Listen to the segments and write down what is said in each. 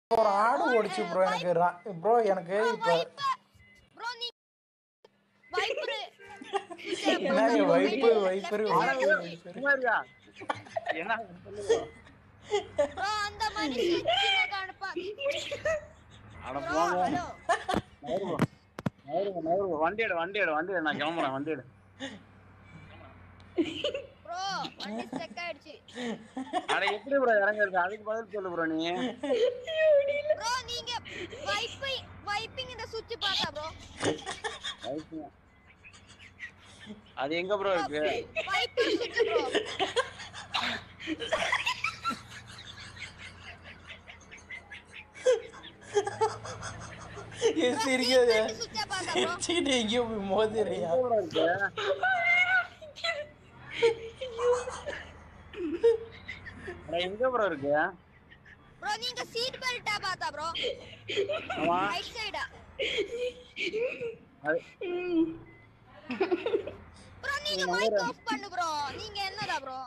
ஒரு ஆடு ஓடிச்சு ப்ரோ எனக்கு ப்ரோ எனக்கு இப்போ ப்ரோ நீ வைப்பரு என்னங்க வைப்பு வைப்பரு வைப்பு வைப்பரு சும்மா இருடா. என்ன சொல்லுங்க ப்ரோ அந்த மனுஷன் கீழே அனுப்பா அட ப்ரோ போங்க ஹலோ நகருவோம் நகருவோம் நகருவோம் வண்டி எடு வண்டி எடு வண்டி எடு நான் கிளம்புறேன் வண்டி எடு ப்ரோ வண்டி ஸ்டக் ஆயிடுச்சு அட எப்படி ப்ரோ இறங்குறது அதுக்கு பதில் சொல்லு ப்ரோ நீ ப்ரோ நீங்க வைப்பை வைப்பிங் இந்த சுவிட்ச் பார்த்தா ப்ரோ வைப்புங்க. அது எங்க ப்ரோ இருக்கு வைப்பர் சுவிட்ச் ப்ரோ ஏன் சிரிக்காத சுவிட்சை பார்த்தா ப்ரோ சிரிச்சுக்கிட்டு எங்கேயோ போய் மோதிரியா எங்க bro இருக்கு அட எங்க ப்ரோ இருக்கு ப்ரோ நீங்க சீட் பெல்ட்டா பார்த்தா ப்ரோ ஆமா ரைட் சைடா அது ப்ரோ நீங்க மைக் ஆஃப் பண்ணு ப்ரோ நீங்க என்னடா ப்ரோ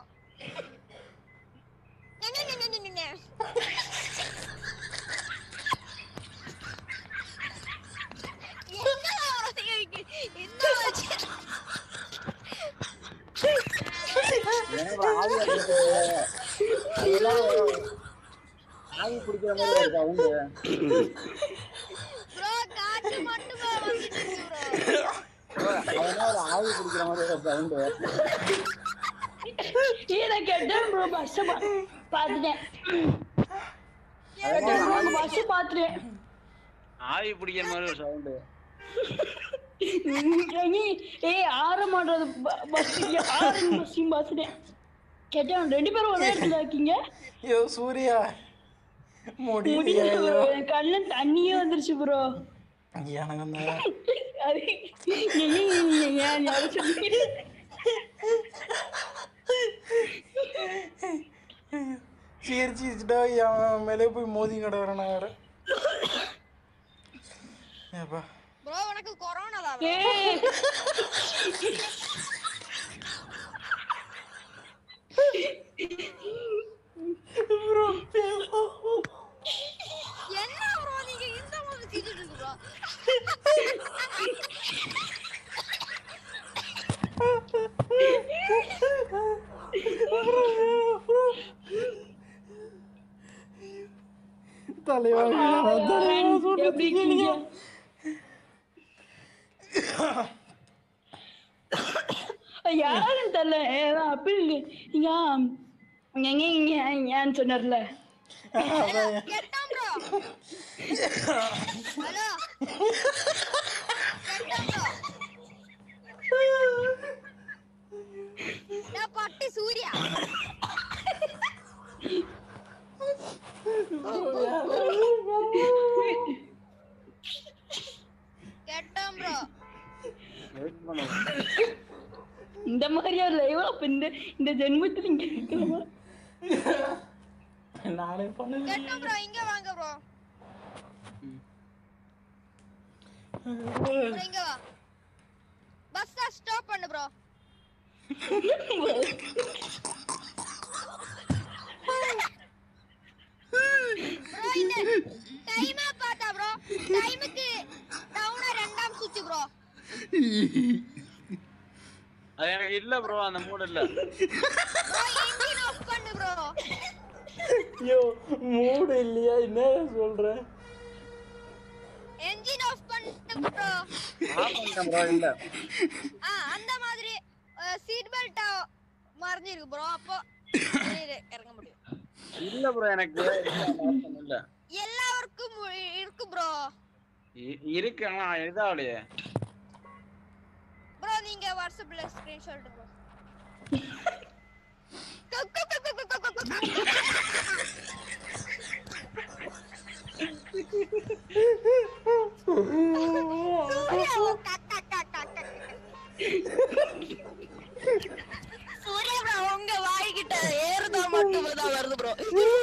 ஏன் bro ஆவி அடிக்குது? அதெல்லாம் ஆவி பிடிக்கிற மாதிரி இருக்கு அவங்க ப்ரோ காத்து மட்டும் வந்துட்டு ப்ரோ அதெல்லாம் ஒரு ஆவி பிடிக்கிற மாதிரி ஒரு சவுண்டு இதை கேட்டேன் ப்ரோ பஸ் பார்த்துட்டேன் பஸ் பார்த்துட்டேன் ஆவி பிடிக்கிற மாதிரி ஒரு சவுண்டு ஏய் ஆற மாட்டது பஸ் ஆரஞ்சு பஸ்ஸையும் பார்த்துட்டேன் கேட்டேன் ரெண்டு பேரும் ஒரே இடத்துல இருக்கீங்க ஐயோ சூர்யா முடியலையா முடியல ஐயோ ப்ரோ என் கண்ணுல தண்ணியே வந்துருச்சு ப்ரோ எனக்கு அந்த அது ஏன் ஏன் யாரும் சொல்லுங்க சிரிச்சிச்சுட்டா என் மேலே போய் மோதி கிடக்குறேன் நான் வேற ஏப்பா ப்ரோ உனக்கு கொரோனா தான் ஏய் என்ன ப்ரோ நீங்க இந்த மாதிரி சிரிச்சிட்டு ப்ரோ தலைவா தலைவா எப்படி இருக்கீங்க யாரும் தெரியல ஏதோ அப்படி ஏன் எங்க இங்க ஏன்னு சொன்னார்ல கெட்டான் ப்ரோ ஹலோ கெட்டான் ப்ரோ நான் பட்டி சூர்யா கெட்டான் ப்ரோ வெயிட் பண்ணுங்க இந்த மாதிரி ஒரு லைவ் அப்ப இந்த இந்த ஜென்மத்துல இங்க இருக்கலாமா நானே பண்ணல கெட்டான் ப்ரோ இங்க வாங்க ப்ரோ ப்ரோ இங்க வா பஸ் ஸ்டாப் பண்ணு ப்ரோ ப்ரோ இந்த டைமா பார்த்தா ப்ரோ டைமுக்கு டவுனா ரெண்டாம் சுச்சு ப்ரோ அது எனக்கு இல்ல ப்ரோ அந்த மூட் இல்ல ப்ரோ இன்ஜின் ஆஃப் பண்ணு ப்ரோ ஐயோ மூடு இல்லையா என்ன சொல்ற என்ஜின் ஆஃப் பண்ணு ப்ரோ ஆஃப் பண்ணிட்டேன் ப்ரோ இல்ல ஆ அந்த மாதிரி சீட் பெல்ட் மறைஞ்சிருக்கு ப்ரோ அப்போ வெளியில இறங்க முடியும் இல்ல ப்ரோ எனக்கு இல்ல, அந்த option இல்ல எல்லாருக்கும் மு- இருக்கு ப்ரோ இ- இருக்கு ஆனா இதாவலையே ப்ரோ நீங்க வாட்ஸ்அப்ல ஸ்கிரீன்ஷாட் ப்ரோ சூர்யா ப்ரோ உங்க வாய்கிட்ட ஏறுதா மட்டும் தான் வருது ப்ரோ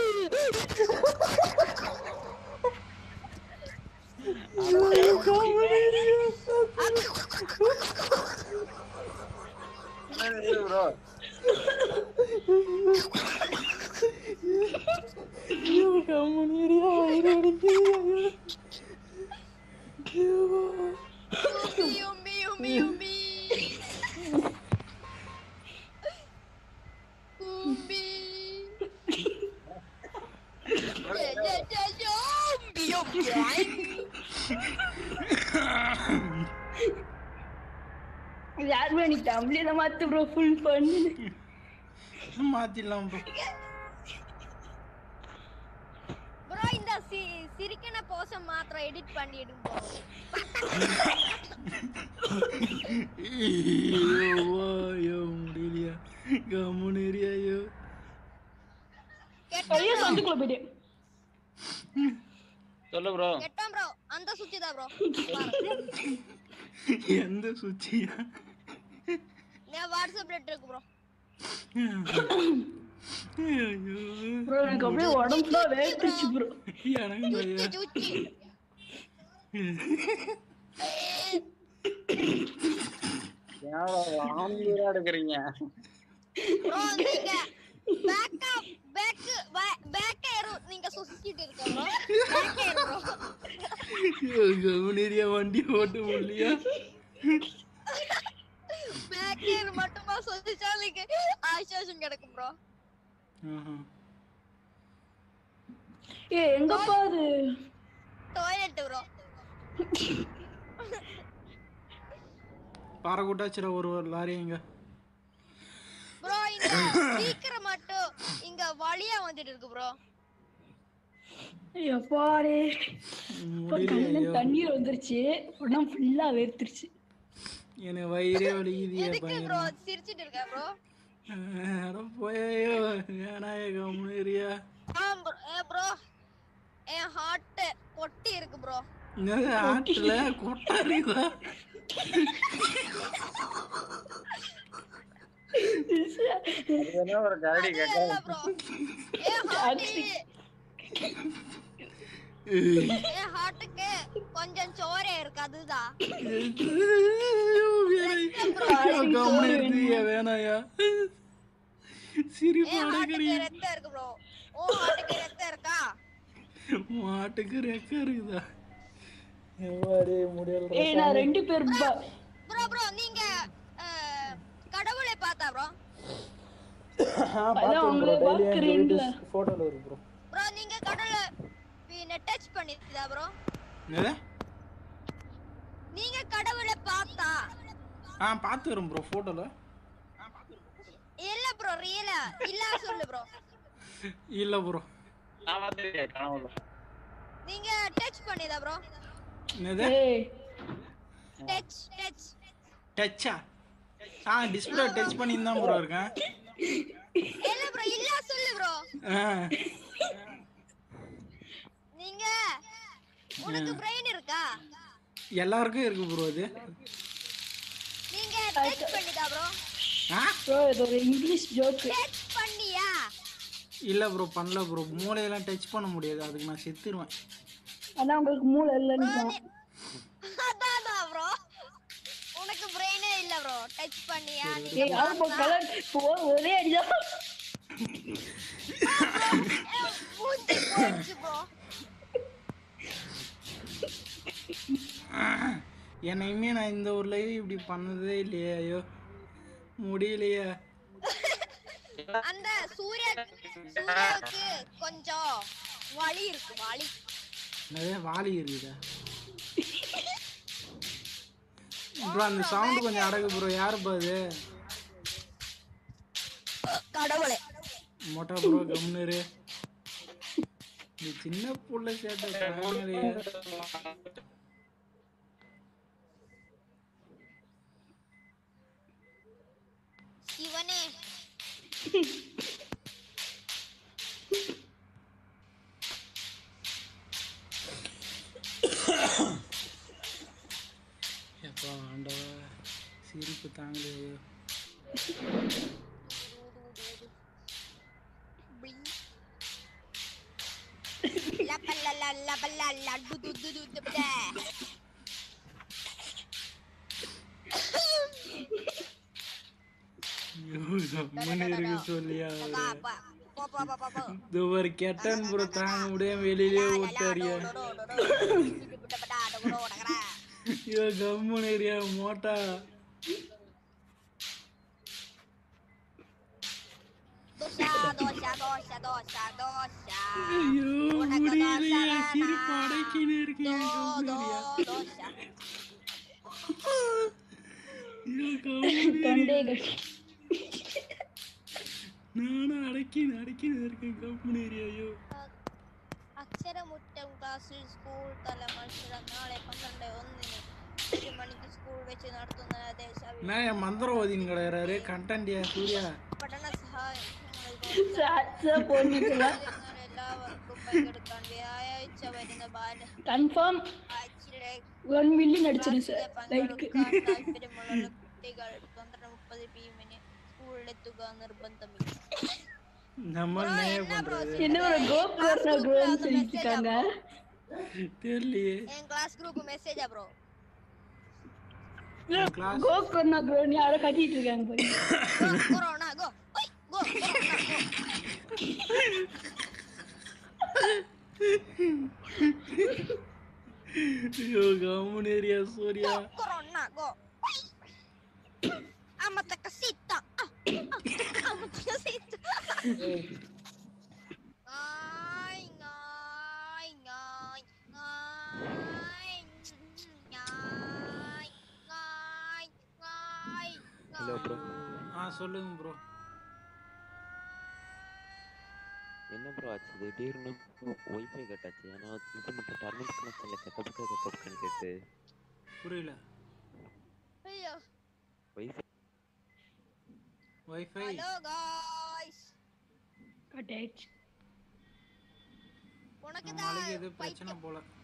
ப்ரோ ஐயோ கம்முனியா வயிறு யாருமே நீ தமிழில மாத்து ப்ரோ ஃபுல் பண்ணு மாத்திடலாம் ப்ரோ ப்ரோ இந்த சி- சிரிக்கன போச மாத்திரம் எடிட் பண்ணிடுங்க bro. ஐயோ முடியலையா கம்முன்னு இரியா, ஐயோ கெட்டோம் ஐயோ bro. சந்துக்குள்ள போயிட்டேன் சொல்லு ப்ரோ கெட்டோம் ப்ரோ அந்த சுத்தி தான் ப்ரோ எந்த சுச்சியா நான் வாட்ஸ்அப்ல இருக்கு ப்ரோ ஐயோ ப்ரோ எனக்கு அப்படியே உடம்புல வேர்த்துச்சு ப்ரோ எனக்கு பையா சுச்சி ஏன் ஆம்பியரா எடுக்கிறீங்க ப்ரோ நீங்க பேக்கா பேக் பேக் ஏறு நீங்க சுத்திட்டு இருக்க ப்ரோ பேக் ஏறு ப்ரோ கம்முன்னு இரியா வண்டி ஓட்ட முடியலையா பேக் ஏறு மட்டுமா சொல்லிச்சா நீங்க ஆசுவாசம் கிடக்கும் ப்ரோ ஆஹா. ஏ எங்கப்பா அது டாய்லெட் ப்ரோ பாரக்கூட்டாச்சுரா ஒரு ஒரு லாரி எங்க ப்ரோ இந்த சீக்கிரம் மட்டும் இங்க வழியா வந்துட்டு இருக்கு ப்ரோ எப்பாடே இப்ப கண்ணுல முடியலையா தண்ணீர் வந்துருச்சு உடம்பு ஃபுல்லா வேர்த்துருச்சு எனக்கு வயிறே வலிக்குதியா எதுக்கு பையன் ப்ரோ சிரிச்சிட்டு இருக்க ப்ரோ அட போயோ வேணாய கம்முன்னு இரியா ஆ ப்ரோ என் ஹார்ட் கொட்டி இருக்கு ப்ரோ என்னது ஆட்டுல கொட்டா இருக்குதா அது வேணா ஒரு கரடி கேட்டா இல்ல ப்ரோ என் ஹார்ட் என் ஹார்ட்டுக்கு கொஞ்சம் சோரே இருக்கு அதுதான் கம்முன்னு இருந்தியா வேணாயா சிரிப்பு என் அடக்கறி ஹார்ட்டுக்கு ரத்தம் இருக்கு ப்ரோ ஓ ஹார்ட்டுக்கு ரத்தம் இருக்கா மாட்டுக்கு ரெக்க இருக்குதா எவ்வாறு முடியல ஏய் நான் ரெண்டு பேர் ப- ப்ரோ ப்ரோ நீங்க அஹ், கடவுளை பார்த்தா ப்ரோ அதான் உங்களை பாக்குறீங்களா போட்டோல இருக்கு ப்ரோ ப்ரோ நீங்க கடவுளை பின்ன டச் பண்ணிருக்கீதா ப்ரோ என்னது நீங்க கடவுளை பார்த்தா ஆ பார்த்து வரும் ப்ரோ போட்டோல இல்ல ப்ரோ ரியலா இல்ல சொல்லு ப்ரோ இல்ல ப்ரோ நான் பார்த்துருக்கேன் கனவுல நீங்க டச் பண்ணிதா ப்ரோ என்னது ஏய் டச் டச் டச்சா ஆ டிஸ்பிளே டச் பண்ணி தான் ப்ரோ இருக்கேன் இல்ல ப்ரோ இல்ல சொல்லு ப்ரோ ஆ நீங்க உனக்கு பிரெயின் இருக்கா எல்லாருக்கும் இருக்கு ப்ரோ அது நீங்க டச் பண்ணிதா ப்ரோ ஆ ப்ரோ இது ஒரு இங்கிலீஷ் ஜோக் டச் பண்ணியா இல்ல ப்ரோ பண்ணல ப்ரோ மூளையெல்லாம் டச் பண்ண முடியாது அதுக்கு நான் செத்துருவேன் ஆனா உங்களுக்கு மூளை இல்லைன்னு அதான் ப்ரோ உனக்கு பிரெயினே இல்ல ப்ரோ டச் பண்ணியா ஏய் ஆமா கலர் ஒரே அடிதான் மூஞ்சி போயிடுச்சு ப்ரோ என்னையுமே நான் இந்த ஒரு லைவ் இப்படி பண்ணதே இல்லையா ஐயோ முடியலையா அந்த சூர்யா சூர்யாவுக்கு கொஞ்சம் வலி இருக்கு வலி நிறைய வாலி இருக்குதா ப்ரோ அந்த சவுண்ட் கொஞ்சம் அடகு ப்ரோ யாருப்பா அது கடவுளே மொட்டா ப்ரோ கம்னரு இந்த சின்ன புள்ள சேட்டை தாங்கலையே. சிவனே எப்பா ஆண்டவா சிரிப்பு தாங்கலையே பிளிங். லபலல லபலல டு டு டு டு டு டு. ஐயோ, கம்முன்னு இருக்க சொல்லியா பா, பா. போ, போ, போ, போ, போ. இது ஒரு கெட்டன் ப்ரோ தாங்க முடியாம வெளியிலே விட்டாரியா டோ, டோ, டோ, டோ. டு, டு, டு, டு, டா, டோ, டோ, டகரா. ஐயோ கம்முன்னு ஏரியா மோட்டா தோசா, தோசா, தோசா, தோசா, தோசா. ஐயோ முடியலையா சிரிப்பு அடைக்கினு தொண்டை கட்டி நானும் அடக்கி அடக்கி இருக்கேன் கம்பெனி ஏரியாயோ അക്ഷരമുറ്റം ക്ലാസ്സിൽ സ്കൂൾ തല മത്സരം നാളെ പന്ത്രണ്ട് ഒന്നിന് ഒരു മണിക്ക് സ്കൂൾ വെച്ച് നടത്തുന്ന ദേശ நான் என் மந்திரவாதின்னு கிடையாது கண்டன்டியா சூர்யா പഠന സഹായങ്ങൾ சாட்சா போட்டுக்கலாம் എല്ലാവർക്കും പങ്കെടുക്കാൻ വ്യാഴാഴ്ച വരുന്ന ബാല கன்ஃபார்ம் ആഴ്ചയിലെ ஒன் மில்லியன் அடிச்சிடும் சார் லைக் പങ്കെടുക്കാൻ താല്പര്യമുള്ള കുട്ടികൾ പന്ത്രണ്ട് മുപ്പത് പി എമ്മിന് സ്കൂളിലെത്തുക നിർബന്ധമില്ല நம்ம என்ன பண்றது என்ன ஒரு கோப்ரோனா க்ரோன்னு சொல்லிட்டு இருக்காங்க தெரியலையே എൻ ക്ലാസ് ഗ്രൂപ്പ് മെസ്സേജാ ബ്രോ கிளாஸ் கோப்ரோனா க்ரோன்னு யாரோ கட்டிட்டு இருக்காங்க பாருங்க കൊറോണ ഗോ ഗോ ஐயோ company area Surya corona go അമ്മത്തെ കസീത്ത അമ്മത്തെ കസീത്ത Ay, ay, ay, ay, ay, ay, ay, Hello, bro. ஆ சொல்லுங்க ப்ரோ என்ன ப்ரோ ஆச்சு திடீர்னு ஒய்ஃபை கட் ஆச்சு ஏன்னா இது மட்டும் டர்மினல் கனெக்ஷன்ல கக்கப்புக்க கக்கப்புக்கன்னு கேட்டு புரியல അയ്യോ wifi wifi hello guys cut ஆயிடுச்சு உனக்கு நாளைக்கு தான் எது பிரச்சனை போல